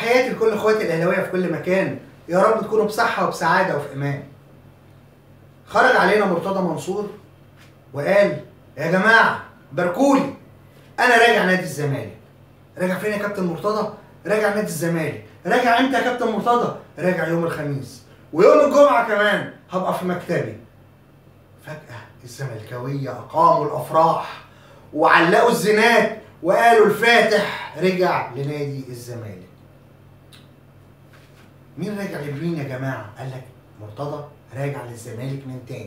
تحياتي لكل اخواتي الاهلاويه في كل مكان يا رب تكونوا بصحه وبسعاده وفي امان خرج علينا مرتضى منصور وقال يا جماعه باركولي انا راجع نادي الزمالك راجع فين يا كابتن مرتضى راجع نادي الزمالك راجع امتى يا كابتن مرتضى راجع يوم الخميس ويوم الجمعه كمان هبقى في مكتبي فجاه الزملكاويه اقاموا الافراح وعلقوا الزناد وقالوا الفاتح رجع لنادي الزمالك مين راجع لمين يا جماعه قال لك مرتضى راجع للزمالك من تاني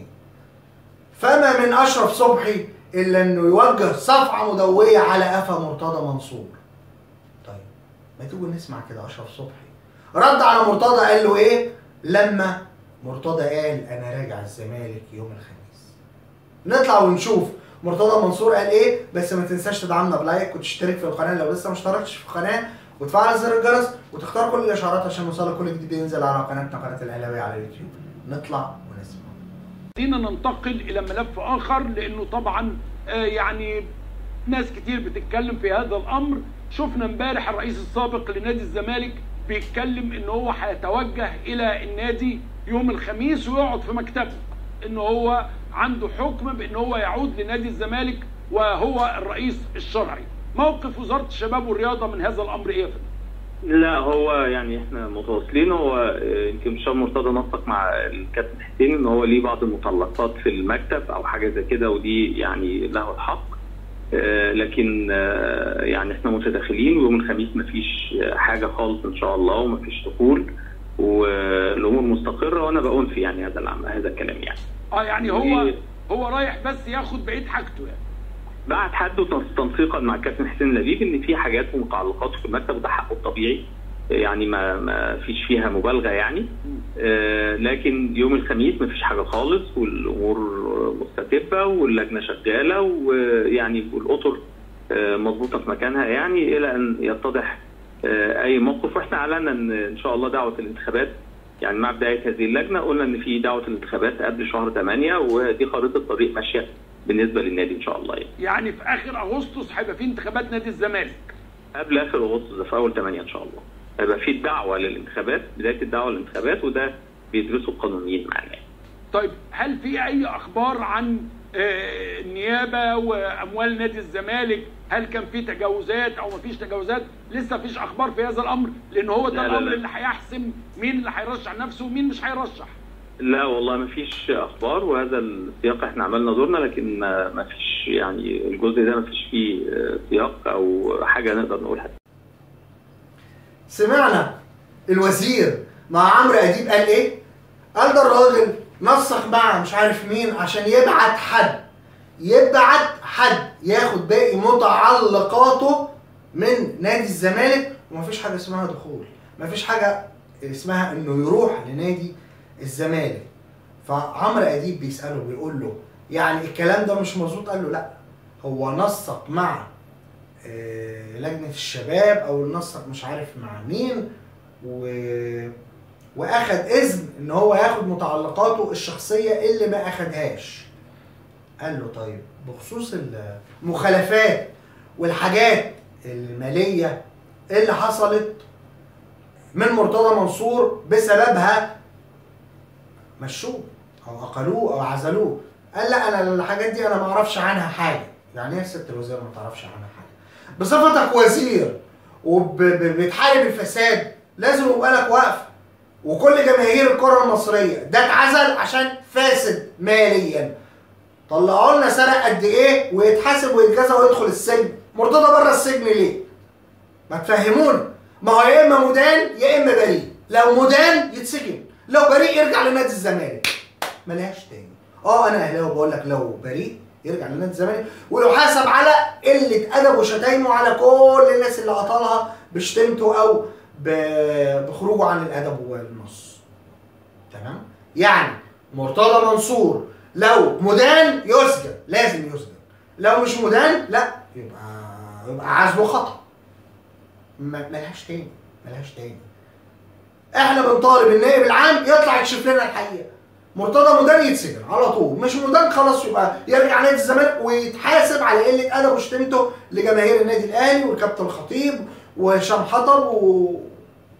فما من اشرف صبحي الا انه يوجه صفعه مدويه على قفا مرتضى منصور طيب ما تيجوا نسمع كده اشرف صبحي رد على مرتضى قال له ايه لما مرتضى قال انا راجع الزمالك يوم الخميس نطلع ونشوف مرتضى منصور قال ايه بس ما تنساش تدعمنا بلايك وتشترك في القناه لو لسه ما اشتركتش في القناه وتفعل زر الجرس وتختار كل الاشعارات عشان يوصلك كل جديد ينزل على قناتنا قناه الاهلاويه على اليوتيوب نطلع ونسمع خلينا ننتقل الى ملف اخر لانه طبعا آه، يعني ناس كتير بتتكلم في هذا الامر شفنا امبارح الرئيس السابق لنادي الزمالك بيتكلم ان هو هيتوجه الى النادي يوم الخميس ويقعد في مكتبه ان هو عنده حكم بان هو يعود لنادي الزمالك وهو الرئيس الشرعي موقف وزاره الشباب والرياضه من هذا الامر ايه يا فندم؟ لا هو يعني احنا متواصلين هو آه، يمكن مشوار مرتضى نسق مع الكابتن حسين ان هو ليه بعض المطلقات في المكتب او حاجه زي كده ودي يعني له الحق آه، لكن آه، يعني احنا متداخلين ويوم الخميس مفيش حاجه خالص ان شاء الله ومفيش دخول والامور مستقره وانا بأنفي يعني هذا العم هذا الكلام يعني اه يعني هو هو رايح بس ياخد بقيه حاجته يعني بعد حد تنسيقا مع الكابتن حسين لبيب ان في حاجات ومتعلقات في المكتب وده حقه الطبيعي يعني ما ما فيش فيها مبالغه يعني آه، لكن يوم الخميس ما فيش حاجه خالص والامور مستتبه واللجنه شغاله ويعني والاطر آه، مظبوطه في مكانها يعني الى ان يتضح آه، اي موقف واحنا اعلنا ان ان شاء الله دعوه الانتخابات يعني مع بدايه هذه اللجنه قلنا ان في دعوه الانتخابات قبل شهر 8 ودي خريطه طريق ماشيه بالنسبه للنادي ان شاء الله يعني. يعني في اخر اغسطس هيبقى في انتخابات نادي الزمالك قبل اخر اغسطس ده في اول 8 ان شاء الله هيبقى في الدعوه للانتخابات بدايه الدعوه للانتخابات وده بيدرسوا القانونيين معانا يعني. طيب هل في اي اخبار عن آه، النيابه واموال نادي الزمالك هل كان في تجاوزات او ما فيش تجاوزات لسه فيش اخبار في هذا الامر لان هو ده لا، لا، الامر لا. اللي هيحسم مين اللي هيرشح نفسه ومين مش هيرشح لا والله ما فيش اخبار وهذا السياق احنا عملنا دورنا لكن ما ما فيش يعني الجزء ده ما فيش فيه آه، سياق او حاجه نقدر نقولها سمعنا الوزير مع عمرو اديب قال ايه؟ قال ده الراجل نسق مع مش عارف مين عشان يبعت حد يبعت حد ياخد باقي متعلقاته من نادي الزمالك ومفيش حاجه اسمها دخول مفيش حاجه اسمها انه يروح لنادي الزمالك فعمرو اديب بيساله بيقول له يعني الكلام ده مش مظبوط قال له لا هو نسق مع آه، لجنه الشباب او نسق مش عارف مع مين و... واخد اذن ان هو ياخد متعلقاته الشخصيه اللي ما اخدهاش قال له طيب بخصوص المخالفات والحاجات الماليه اللي حصلت من مرتضى منصور بسببها مشوه او اقلوه او عزلوه قال لا انا الحاجات دي انا ما اعرفش عنها حاجه يعني ايه يا ست الوزير ما تعرفش عنها حاجه بصفتك وزير وبتحارب الفساد لازم يبقى لك وقفه وكل جماهير الكره المصريه ده اتعزل عشان فاسد ماليا طلعوا لنا سرق قد ايه ويتحاسب ويتجازى ويدخل السجن مرتضى بره السجن ليه ما تفهمونا ما هو يا اما مدان يا اما بريء لو مدان يتسجن لو بريء يرجع لنادي الزمالك ملهاش تاني اه انا اهلاوي بقول لك لو بريء يرجع لنادي الزمالك ويحاسب على قله ادب وشتايمه على كل الناس اللي قتلها بشتمته او ب- بخروجه عن الادب والنص تمام يعني مرتضى منصور لو مدان يسجن لازم يسجن لو مش مدان لا يبقى يبقى عزله خطأ ما- ملهاش تاني ملهاش تاني احنا بنطالب النائب العام يطلع يكشف لنا الحقيقه مرتضى مدان يتسجن على طول مش مدان خلاص يبقى يرجع نادي الزمالك ويتحاسب على قله ادب وشتمته لجماهير النادي الاهلي والكابتن الخطيب وهشام حطب و...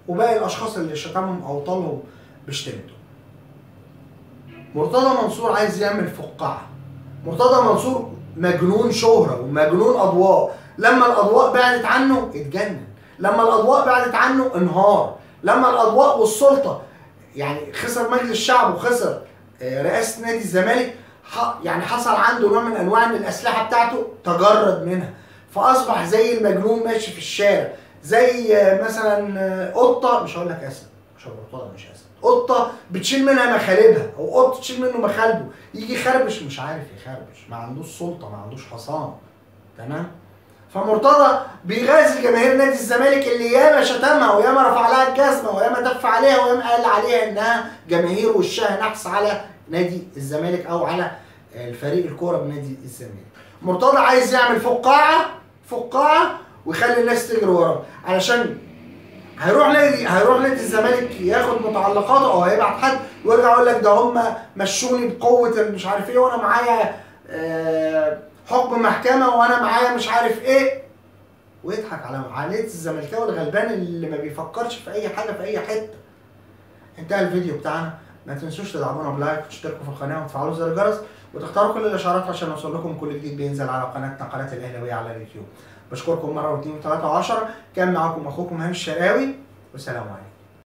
وباقي الاشخاص اللي شتمهم او طالهم بشتمته مرتضى منصور عايز يعمل فقاعه مرتضى منصور مجنون شهره ومجنون اضواء لما الاضواء بعدت عنه اتجنن لما الاضواء بعدت عنه انهار لما الاضواء والسلطه يعني خسر مجلس الشعب وخسر آه، رئاسه نادي الزمالك ح- يعني حصل عنده نوع من انواع ان الاسلحه بتاعته تجرد منها فاصبح زي المجنون ماشي في الشارع زي آه، مثلا آه، قطه مش هقول لك اسد مش مرتضى مش اسد قطه بتشيل منها مخالبها او قطه تشيل منه مخالبه يجي يخربش مش عارف يخربش ما عندوش سلطه ما عندوش حصان تمام فمرتضى بيغازي جماهير نادي الزمالك اللي ياما شتمها وياما رفع لها الجزمه وياما دف عليها وياما قال عليها انها جماهير وشها نحس على نادي الزمالك او على الفريق الكوره بنادي الزمالك. مرتضى عايز يعمل فقاعه فقاعه ويخلي الناس تجري وراه علشان هيروح نادي هيروح نادي الزمالك ياخد متعلقاته او هيبعت حد ويرجع يقول لك ده هم مشوني بقوه مش عارف ايه وانا معايا آه، حكم محكمه وانا معايا مش عارف ايه ويضحك على عقليه الزملكاوي الغلبان اللي ما بيفكرش في اي حاجه في اي حته انتهى الفيديو بتاعنا ما تنسوش تدعمونا بلايك وتشتركوا في القناه وتفعلوا زر الجرس وتختاروا كل الاشعارات عشان يوصل لكم كل جديد بينزل على قناتنا قناه الاهلاويه على اليوتيوب بشكركم مره واثنين وثلاثه وعشرة كان معاكم اخوكم هاني الشراوي والسلام عليكم